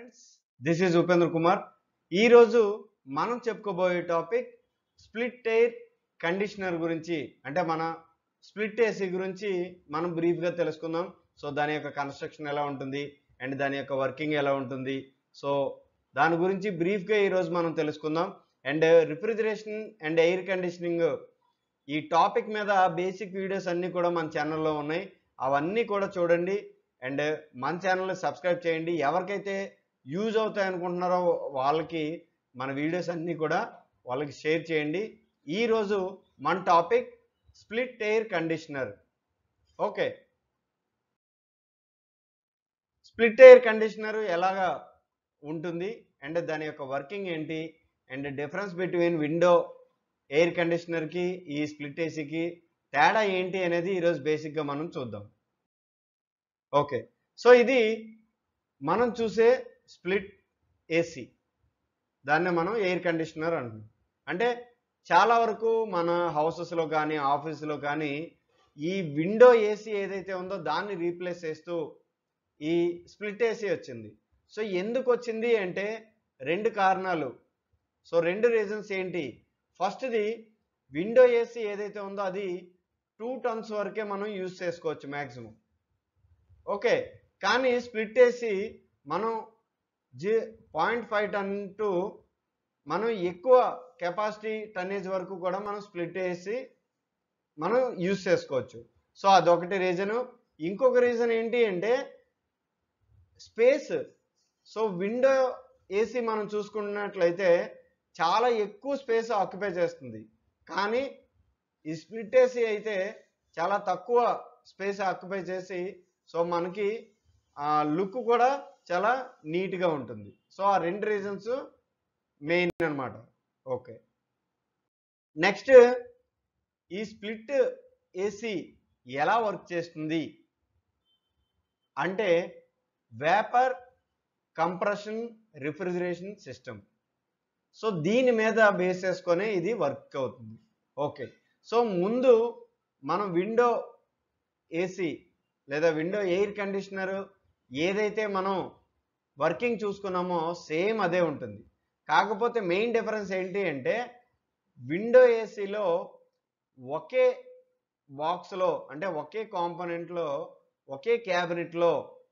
friends this is Upendra Kumar ఈరోజు మనం చెప్పుకోబోయే టాపిక్ స్ప్లిట్ ఎయిర్ కండిషనర్ గురించి అంటే మన స్ప్లిట్ ఏసీ గురించి మనం బ్రీఫ్గా తెలుసుకుందాం సో దాని యొక్క కన్స్ట్రక్షన్ ఎలా ఉంటుంది అండ్ దాని యొక్క వర్కింగ్ ఎలా ఉంటుంది సో దాని గురించి బ్రీఫ్గా ఈరోజు మనం తెలుసుకుందాం and refrigeration and air conditioning ఈ టాపిక్ మీద బేసిక్ వీడియోస్ అన్నీ కూడా మన ఛానల్లో ఉన్నాయి అవన్నీ కూడా చూడండి అండ్ మన ఛానల్ని సబ్స్క్రైబ్ చేయండి ఎవరికైతే యూజ్ అవుతాయి అనుకుంటున్నారో వాళ్ళకి మన వీడియోస్ అన్నీ కూడా వాళ్ళకి షేర్ చేయండి ఈరోజు మన topic split air conditioner okay split air conditioner ఎలాగా ఉంటుంది అండ్ దాని యొక్క వర్కింగ్ ఏంటి and difference between window air కండిషనర్కి ఈ స్ప్లిట్ ఏసీకి తేడా ఏంటి అనేది ఈరోజు బేసిక్గా మనం చూద్దాం ఓకే సో ఇది మనం చూసే స్ప్లిట్ ఏసీ దాన్ని మనం ఎయిర్ కండిషనర్ అంటున్నాం అంటే చాలా వరకు మన హౌసెస్లో కానీ ఆఫీసులో కానీ ఈ విండో ఏసీ ఏదైతే ఉందో దాన్ని రీప్లేస్ చేస్తూ ఈ స్ప్లిట్ ఏసీ వచ్చింది సో ఎందుకు వచ్చింది అంటే రెండు కారణాలు సో రెండు రీజన్స్ ఏంటి ఫస్ట్ది విండో ఏసీ ఏదైతే ఉందో అది టూ టన్స్ వరకే మనం యూజ్ చేసుకోవచ్చు మ్యాక్సిమం ఓకే కానీ స్ప్లిట్ ఏసీ మనం G point five ton to మనం ఎక్కువ కెపాసిటీ టన్నేజ్ వరకు కూడా మనం స్ప్లిట్ వేసి మనం యూజ్ చేసుకోవచ్చు సో అదొకటి రీజను ఇంకొక రీజన్ ఏంటి అంటే స్పేస్ సో విండో ఏసీ మనం చూసుకున్నట్లయితే చాలా ఎక్కువ స్పేస్ ఆక్యుపై చేస్తుంది కానీ ఈ స్ప్లిట్ ఏసీ అయితే చాలా తక్కువ స్పేస్ ఆక్యుపై చేసి సో మనకి లుక్ కూడా చాలా నీట్గా ఉంటుంది సో ఆ రెండు రీజన్స్ మెయిన్ అనమాట ఓకే నెక్స్ట్ ఈ స్ప్లిట్ ఏసీ ఎలా వర్క్ చేస్తుంది అంటే vapour compression refrigeration system so దీని మీద బేస్ చేసుకొని ఇది వర్క్ అవుతుంది ఓకే సో ముందు మనం విండో ఏసీ లేదా విండో ఎయిర్ కండిషనర్ ఏదైతే మనం వర్కింగ్ చూసుకున్నామో సేమ్ అదే ఉంటుంది కాకపోతే మెయిన్ డిఫరెన్స్ ఏంటి అంటే విండో ఏసీలో ఒకే బాక్స్లో అంటే ఒకే కాంపోనెంట్లో ఒకే క్యాబినెట్లో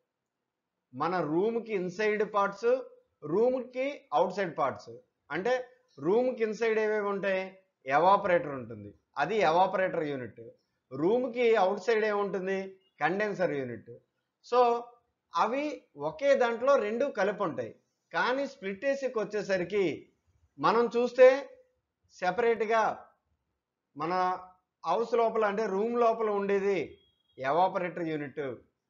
మన రూమ్కి ఇన్సైడ్ పార్ట్స్ రూమ్కి అవుట్ సైడ్ పార్ట్స్ అంటే రూమ్కి ఇన్సైడ్ ఏవేవి ఉంటాయి ఎవాపరేటర్ ఉంటుంది అది ఎవాపరేటర్ యూనిట్ రూమ్కి అవుట్ సైడ్ ఏముంటుంది కండెన్సర్ యూనిట్ సో అవి ఒకే దాంట్లో రెండు కలిపి ఉంటాయి కానీ స్ప్లిట్ ఏసీకి వచ్చేసరికి మనం చూస్తే సెపరేట్గా మన హౌస్ లోపల అంటే రూమ్ లోపల ఉండేది ఎవాపరేటర్ యూనిట్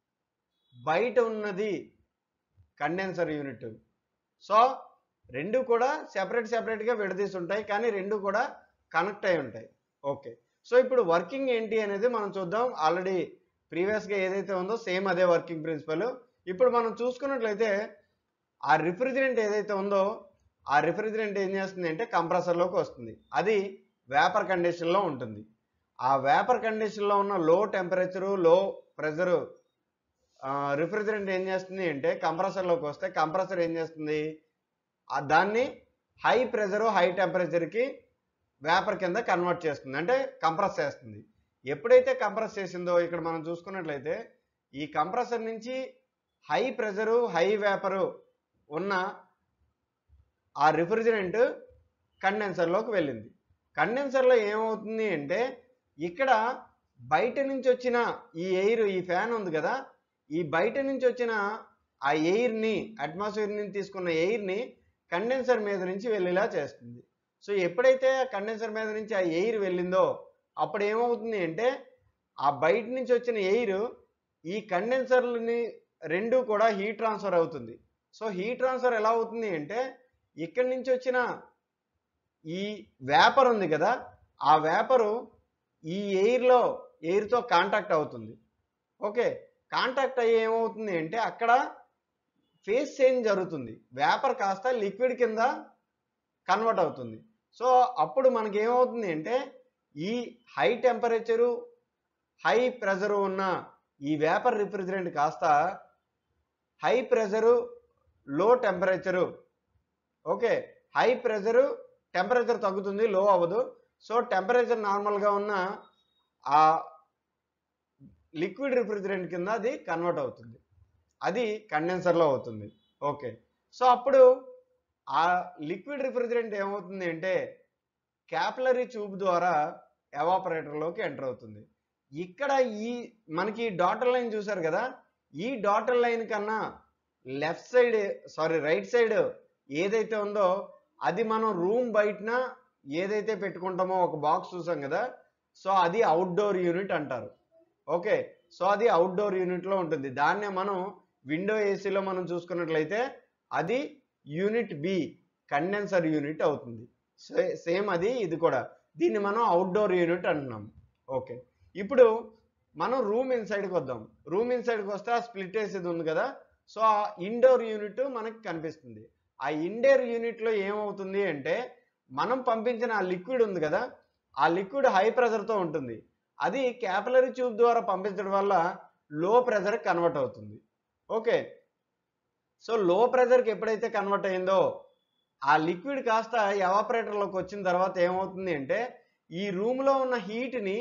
బయట ఉన్నది కండెన్సర్ యూనిట్ సో రెండు కూడా సెపరేట్ సెపరేట్గా విడదీసి ఉంటాయి కానీ రెండు కూడా కనెక్ట్ అయి ఉంటాయి ఓకే సో ఇప్పుడు వర్కింగ్ ఏంటి అనేది మనం చూద్దాం ఆల్రెడీ ప్రీవియస్గా ఏదైతే ఉందో సేమ్ అదే వర్కింగ్ ప్రిన్సిపల్ ఇప్పుడు మనం చూసుకున్నట్లయితే ఆ రిఫ్రిజిరెంట్ ఏదైతే ఉందో ఆ రిఫ్రిజిరెంట్ ఏం చేస్తుంది అంటే కంప్రెసర్లోకి వస్తుంది అది వేపర్ కండిషన్లో ఉంటుంది ఆ వేపర్ కండిషన్లో ఉన్న లో టెంపరేచరు లో ప్రెజరు రిఫ్రిజిరెంట్ ఏం చేస్తుంది అంటే కంప్రెసర్లోకి వస్తే కంప్రెసర్ ఏం చేస్తుంది ఆ దాన్ని హై ప్రెజరు హై టెంపరేచర్కి వేపర్ కింద కన్వర్ట్ చేస్తుంది అంటే కంప్రెస్ చేస్తుంది ఎప్పుడైతే కంప్రెస్ చేసిందో ఇక్కడ మనం చూసుకున్నట్లయితే ఈ కంప్రెసర్ నుంచి హై ప్రెజరు హై వేపరు ఉన్న ఆ రిఫ్రిజిరెంట్ కండెన్సర్లోకి వెళ్ళింది కండెన్సర్లో ఏమవుతుంది అంటే ఇక్కడ బయట నుంచి వచ్చిన ఈ ఎయిర్ ఈ ఫ్యాన్ ఉంది కదా ఈ బయట నుంచి వచ్చిన ఆ ఎయిర్ని అట్మాస్ఫియర్ నుంచి తీసుకున్న ఎయిర్ని కండెన్సర్ మీద నుంచి వెళ్ళేలా చేస్తుంది సో ఎప్పుడైతే ఆ కండెన్సర్ మీద నుంచి ఆ ఎయిర్ వెళ్ళిందో అప్పుడు ఏమవుతుంది అంటే ఆ బయట నుంచి వచ్చిన ఎయిర్ ఈ కండెన్సర్ని రెండు కూడా హీట్ ట్రాన్స్ఫర్ అవుతుంది సో హీట్ ట్రాన్స్ఫర్ ఎలా అవుతుంది అంటే ఇక్కడి నుంచి వచ్చిన ఈ వేపర్ ఉంది కదా ఆ వేపరు ఈ ఎయిర్లో ఎయిర్తో కాంటాక్ట్ అవుతుంది ఓకే కాంటాక్ట్ అయ్యి ఏమవుతుంది అంటే అక్కడ ఫేస్ చేంజ్ జరుగుతుంది వేపర్ కాస్త లిక్విడ్ కింద కన్వర్ట్ అవుతుంది సో అప్పుడు మనకి ఏమవుతుంది అంటే ఈ హై టెంపరేచరు హై ప్రెజరు ఉన్న ఈ వేపర్ రిఫ్రిజిరెంట్ కాస్త high pressure low temperature okay high pressure temperature తగ్గుతుంది లో అవ్వదు సో టెంపరేచర్ నార్మల్గా ఉన్న ఆ లిక్విడ్ రిఫ్రిజిరెంట్ కింద అది కన్వర్ట్ అవుతుంది అది కండెన్సర్లో అవుతుంది ఓకే సో అప్పుడు ఆ లిక్విడ్ రిఫ్రిజిరెంట్ ఏమవుతుంది అంటే క్యాపిలరీ ట్యూబ్ ద్వారా ఎవాపరేటర్లోకి ఎంటర్ అవుతుంది ఇక్కడ ఈ మనకి డాటర్ లైన్ చూసారు కదా ఈ డాటర్ లైన్ కన్నా left side sorry right side ఏదైతే ఉందో అది మనం రూమ్ బయటన ఏదైతే పెట్టుకుంటామో ఒక బాక్స్ చూసాం కదా సో అది అవుట్డోర్ యూనిట్ అంటారు ఓకే సో అది అవుట్డోర్ యూనిట్లో ఉంటుంది దాన్నే మనం విండో ఏసీలో మనం చూసుకున్నట్లయితే అది యూనిట్ బి కండెన్సర్ యూనిట్ అవుతుంది సేమ్ అది ఇది కూడా దీన్ని మనం అవుట్డోర్ యూనిట్ అంటున్నాం ఓకే ఇప్పుడు మనం రూమ్ ఇన్సైడ్కి వద్దాం రూమ్ ఇన్సైడ్కి వస్తే ఆ స్ప్లిట్ వేసేది ఉంది కదా సో ఆ ఇండోర్ యూనిట్ మనకి కనిపిస్తుంది ఆ ఇండోర్ యూనిట్లో ఏమవుతుంది అంటే మనం పంపించిన ఆ లిక్విడ్ ఉంది కదా ఆ లిక్విడ్ హై ప్రెషర్తో ఉంటుంది అది క్యాపిలరీ ట్యూబ్ ద్వారా పంపించడం వల్ల లో ప్రెషర్ కన్వర్ట్ అవుతుంది ఓకే సో లో ప్రెషర్కి ఎప్పుడైతే కన్వర్ట్ అయిందో ఆ లిక్విడ్ కాస్త ఎవాపరేటర్లోకి వచ్చిన తర్వాత ఏమవుతుంది అంటే ఈ రూమ్లో ఉన్న హీట్ని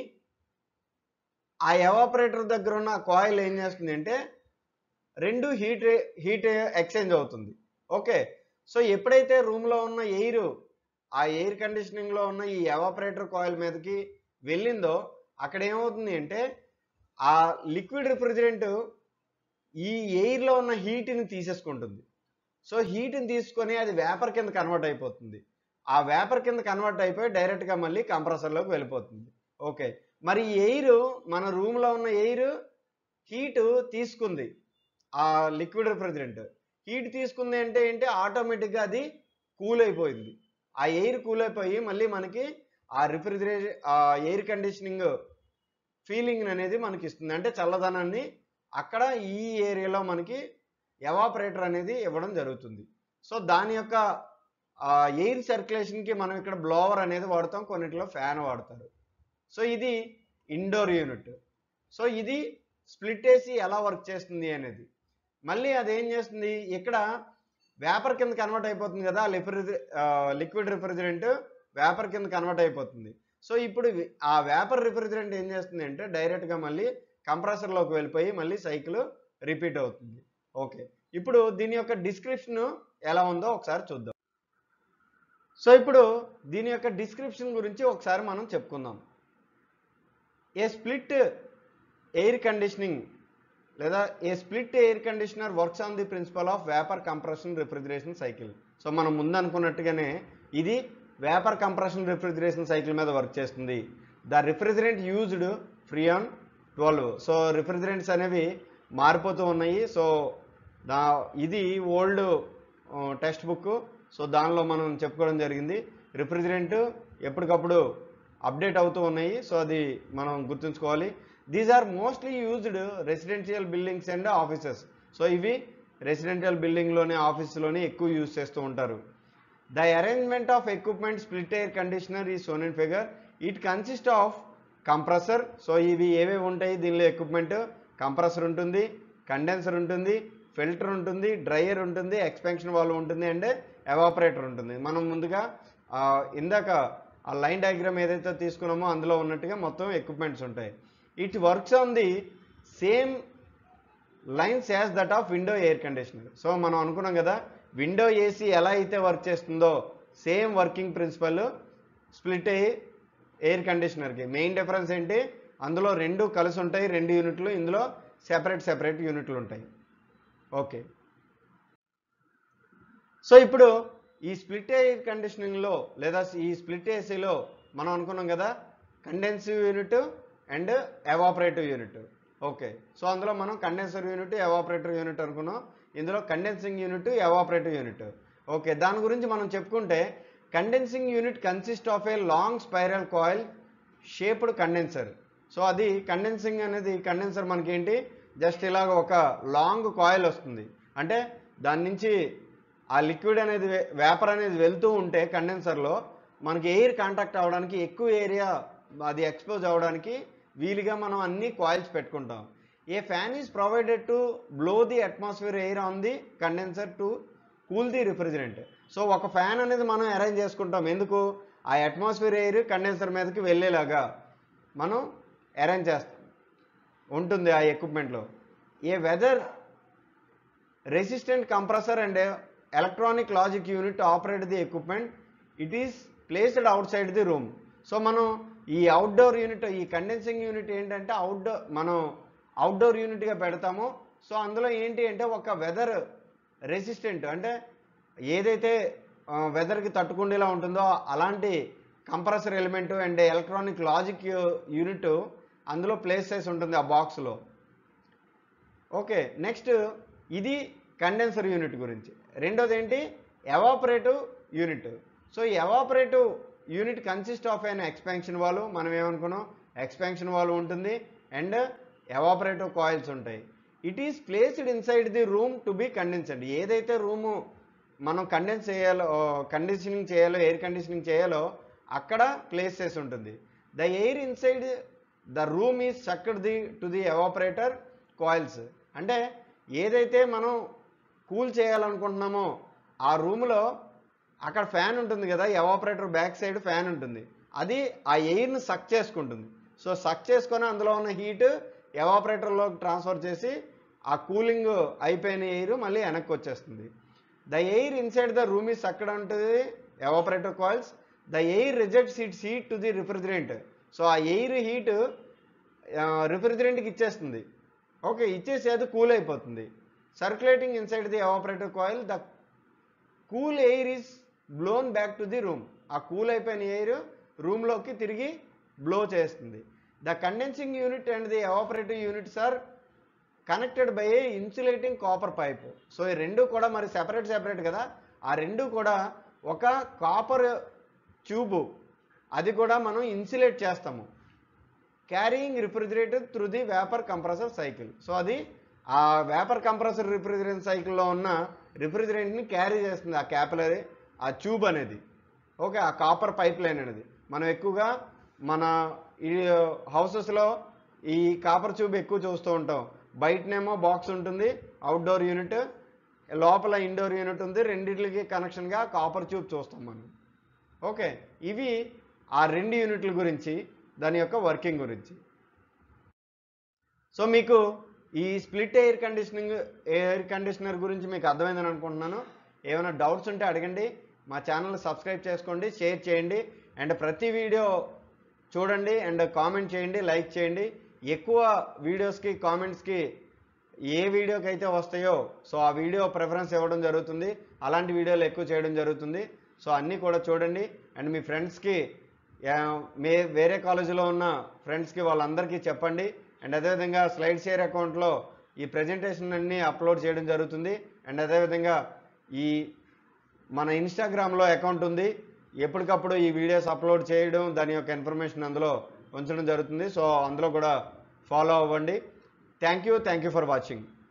ఆ ఎవాపరేటర్ దగ్గర ఉన్న కాయిల్ ఏం చేస్తుంది అంటే రెండు హీట్ హీట్ ఎక్స్చేంజ్ అవుతుంది ఓకే సో ఎప్పుడైతే రూమ్లో ఉన్న ఎయిర్ ఆ ఎయిర్ కండిషనింగ్లో ఉన్న ఈ ఎవాపరేటర్ కాయిల్ మీదకి వెళ్ళిందో అక్కడ ఏమవుతుంది అంటే ఆ లిక్విడ్ రిఫ్రిజిరెంట్ ఈ ఎయిర్లో ఉన్న హీట్ని తీసేసుకుంటుంది సో హీట్ని తీసుకొని అది వేపర్ కింద కన్వర్ట్ అయిపోతుంది ఆ వేపర్ కింద కన్వర్ట్ అయిపోయి డైరెక్ట్గా మళ్ళీ కంప్రెసర్లోకి వెళ్ళిపోతుంది ఓకే మరి ఈ ఎయిర్ మన రూమ్లో ఉన్న ఎయిర్ హీట్ తీసుకుంది ఆ లిక్విడ్ రిఫ్రిజిరెంట్ హీట్ తీసుకుంది అంటే ఏంటి ఆటోమేటిక్గా అది కూల్ అయిపోయింది ఆ ఎయిర్ కూల్ అయిపోయి మళ్ళీ మనకి ఆ రిఫ్రిజిరేషన్ ఆ ఎయిర్ కండిషనింగ్ ఫీలింగ్ అనేది మనకి ఇస్తుంది అంటే చల్లదనాన్ని అక్కడ ఈ ఏరియాలో మనకి ఎవాపరేటర్ అనేది ఇవ్వడం జరుగుతుంది సో దాని యొక్క ఎయిర్ సర్క్యులేషన్కి మనం ఇక్కడ బ్లోవర్ అనేది వాడతాం కొన్నిటిలో ఫ్యాన్ వాడతారు సో ఇది ఇండోర్ యూనిట్ సో ఇది స్ప్లిట్ ఏసీ ఎలా వర్క్ చేస్తుంది అనేది మళ్ళీ అదేం చేస్తుంది ఇక్కడ వేపర్ కింద కన్వర్ట్ అయిపోతుంది కదా లిఫ్రిజి లిక్విడ్ రిఫ్రిజిరెంట్ వేపర్ కింద కన్వర్ట్ అయిపోతుంది సో ఇప్పుడు వి- ఆ వేపర్ రిఫ్రిజిరెంట్ ఏం చేస్తుంది అంటే డైరెక్ట్గా మళ్ళీ కంప్రెసర్లోకి వెళ్ళిపోయి మళ్ళీ సైకిల్ రిపీట్ అవుతుంది ఓకే ఇప్పుడు దీని యొక్క డిస్క్రిప్షన్ ఎలా ఉందో ఒకసారి చూద్దాం సో ఇప్పుడు దీని యొక్క డిస్క్రిప్షన్ గురించి ఒకసారి మనం చెప్పుకుందాం ఏ స్ప్లిట్ ఎయిర్ కండిషనింగ్ లేదా a split air conditioner works on the principle of vapour compression refrigeration cycle so మనం ముందు అనుకున్నట్టుగానే ఇది వేపర్ కంప్రెషన్ రిఫ్రిజిరేషన్ సైకిల్ మీద వర్క్ చేస్తుంది the refrigerant used Freon twelve so refrigerants అనేవి మారిపోతూ ఉన్నాయి సో దా ఇది ఓల్డ్ టెక్స్ట్ బుక్ సో దానిలో మనం చెప్పుకోవడం జరిగింది రిఫ్రిజిరెంట్ ఎప్పటికప్పుడు అప్డేట్ అవుతూ ఉన్నాయి సో అది మనం గుర్తుంచుకోవాలి these are mostly used residential buildings and offices so ఇవి రెసిడెన్షియల్ బిల్డింగ్లోనే ఆఫీస్లోనే ఎక్కువ యూజ్ చేస్తూ ఉంటారు the arrangement of equipment split air conditioner is shown in figure it consist of compressor so ఇవి ఏవేవి ఉంటాయి దీనిలో ఎక్విప్మెంట్ కంప్రెసర్ ఉంటుంది కండెన్సర్ ఉంటుంది ఫిల్టర్ ఉంటుంది డ్రైయర్ ఉంటుంది ఎక్స్పెన్షన్ వాల్వ్ ఉంటుంది అండ్ ఎవాపరేటర్ ఉంటుంది మనం ముందుగా ఆ, ఇందాక ఆ లైన్ డయాగ్రామ్ ఏదైతే తీసుకున్నామో అందులో ఉన్నట్టుగా మొత్తం ఎక్విప్మెంట్స్ ఉంటాయి it works on the same lines as that of window air conditioner so మనం అనుకున్నాం కదా విండో ఏసీ ఎలా అయితే వర్క్ చేస్తుందో సేమ్ వర్కింగ్ ప్రిన్సిపల్ స్ప్లిట్ అయ్యి ఎయిర్ కండిషనర్కి మెయిన్ డిఫరెన్స్ ఏంటి అందులో రెండు కలిసి ఉంటాయి రెండు యూనిట్లు ఇందులో సెపరేట్ సెపరేట్ యూనిట్లు ఉంటాయి ఓకే సో ఇప్పుడు ఈ స్ప్లిట్ ఎయిర్ కండిషనింగ్లో లేదా ఈ స్ప్లిట్ ఏసీలో మనం అనుకున్నాం కదా condensing unit and evaporative unit okay so అందులో మనం కండెన్సర్ యూనిట్ ఎవాపరేటర్ యూనిట్ అనుకున్నాం ఇందులో condensing unit evaporative unit okay దాని గురించి మనం చెప్పుకుంటే condensing unit consist of a long spiral coil shaped condenser so అది కండెన్సింగ్ అనేది కండెన్సర్ మనకేంటి జస్ట్ ఇలాగ ఒక లాంగ్ కాయిల్ వస్తుంది అంటే దాని నుంచి ఆ లిక్విడ్ అనేది వేపర్ అనేది వెళ్తూ ఉంటే కండెన్సర్లో మనకి ఎయిర్ కాంటాక్ట్ అవ్వడానికి ఎక్కువ ఏరియా అది ఎక్స్పోజ్ అవ్వడానికి వీలుగా మనం అన్ని కాయిల్స్ పెట్టుకుంటాం a fan is provided to blow the atmosphere air on the condenser to cool the refrigerant so ఒక ఫ్యాన్ అనేది మనం అరేంజ్ చేసుకుంటాం ఎందుకు ఆ అట్మాస్ఫియర్ ఎయిర్ కండెన్సర్ మీదకి వెళ్ళేలాగా మనం అరేంజ్ చేస్తాం ఉంటుంది ఆ ఎక్విప్మెంట్లో a weather resistant compressor and electronic logic unit operate the equipment it is placed outside the room so మనం ఈ అవుట్డోర్ యూనిట్ ఈ కండెన్సింగ్ యూనిట్ ఏంటంటే అవుట్డోర్ మనం అవుట్డోర్ యూనిట్గా పెడతామో సో అందులో ఏంటి అంటే ఒక వెదర్ రెసిస్టెంట్ అంటే ఏదైతే వెదర్కి తట్టుకుండేలా ఉంటుందో అలాంటి compressor element and electronic logic unit అందులో ప్లేస్ చేసి ఉంటుంది ఆ బాక్స్లో ఓకే నెక్స్ట్ ఇది కండెన్సర్ యూనిట్ గురించి రెండోది ఏంటి ఎవాపరేటివ్ యూనిట్ సో ఈ ఎవాపరేటివ్ యూనిట్ కన్సిస్ట్ ఆఫ్ అయిన ఎక్స్పాన్షన్ వాల్వ్ మనం ఏమనుకున్నాం ఎక్స్పాన్షన్ వాల్వ్ ఉంటుంది అండ్ ఎవాపరేటివ్ కాయిల్స్ ఉంటాయి it is placed inside the room to be condensed ఏదైతే రూము మనం కండెన్స్ చేయాలో కండిషనింగ్ చేయాలో ఎయిర్ కండిషనింగ్ చేయాలో అక్కడ ప్లేస్ చేసి ఉంటుంది the air inside the room is sucked the to the evaporator coils అంటే ఏదైతే మనం కూల్ చేయాలనుకుంటున్నామో ఆ రూమ్లో అక్కడ ఫ్యాన్ ఉంటుంది కదా ఎవాపరేటర్ బ్యాక్ సైడ్ ఫ్యాన్ ఉంటుంది అది ఆ ఎయిర్ని సక్ చేసుకుంటుంది సో సక్ చేసుకొని అందులో ఉన్న హీట్ ఎవాపరేటర్లోకి ట్రాన్స్ఫర్ చేసి ఆ కూలింగ్ అయిపోయిన ఎయిర్ మళ్ళీ వెనక్కి వచ్చేస్తుంది the air inside the room is అక్కడ ఉంటుంది evaporator coils the air rejects its heat to the refrigerant so ఆ ఎయిర్ హీట్ రిఫ్రిజిరెంట్కి ఇచ్చేస్తుంది ఓకే ఇచ్చేసి అది కూల్ అయిపోతుంది circulating inside the evaporator coil the cool air is blown back to the room ఆ cool అయిపోయిన ఎయిర్ రూమ్లోకి తిరిగి బ్లో చేస్తుంది the condensing unit and the evaporative units are connected by a insulating copper pipe so ఈ రెండు కూడా మరి separate separate కదా ఆ రెండు కూడా ఒక కాపర్ ట్యూబు అది కూడా మనం ఇన్సులేట్ చేస్తాము carrying refrigerator through the vapour compressor cycle so అది ఆ వేపర్ కంప్రెసర్ రిఫ్రిజిరేషన్ సైకిల్లో ఉన్న రిఫ్రిజిరెంట్ని క్యారీ చేస్తుంది ఆ క్యాపిలరీ ఆ ట్యూబ్ అనేది ఓకే ఆ కాపర్ పైప్ లైన్ అనేది మనం ఎక్కువగా మన ఈ హౌసెస్లో ఈ కాపర్ ట్యూబ్ ఎక్కువ చూస్తూ ఉంటాం బయటనేమో బాక్స్ ఉంటుంది అవుట్డోర్ యూనిట్ లోపల ఇండోర్ యూనిట్ ఉంది రెండింటికి కనెక్షన్గా కాపర్ ట్యూబ్ చూస్తాం మనం ఓకే ఇవి ఆ రెండు యూనిట్ల గురించి దాని యొక్క వర్కింగ్ గురించి సో మీకు ఈ split air conditioning air conditioner గురించి మీకు అర్థమైందని అనుకుంటున్నాను ఏమైనా డౌట్స్ ఉంటే అడగండి మా ఛానల్ సబ్స్క్రైబ్ చేసుకోండి షేర్ చేయండి అండ్ ప్రతి వీడియో చూడండి అండ్ కామెంట్ చేయండి లైక్ చేయండి ఎక్కువ వీడియోస్కి కామెంట్స్కి ఏ వీడియోకి అయితే వస్తాయో సో ఆ వీడియో ప్రిఫరెన్స్ ఇవ్వడం జరుగుతుంది అలాంటి వీడియోలు ఎక్కువ చేయడం జరుగుతుంది సో అన్నీ కూడా చూడండి అండ్ మీ ఫ్రెండ్స్కి మే వేరే కాలేజీలో ఉన్న ఫ్రెండ్స్కి వాళ్ళందరికీ చెప్పండి అండ్ అదేవిధంగా స్లైడ్ షేర్ అకౌంట్లో ఈ ప్రజెంటేషన్ అన్నీ అప్లోడ్ చేయడం జరుగుతుంది అండ్ అదేవిధంగా ఈ మన ఇన్స్టాగ్రామ్లో అకౌంట్ ఉంది ఎప్పటికప్పుడు ఈ వీడియోస్ అప్లోడ్ చేయడం దాని యొక్క ఇన్ఫర్మేషన్ అందులో ఉంచడం జరుగుతుంది సో అందులో కూడా ఫాలో అవ్వండి thank you thank you for watching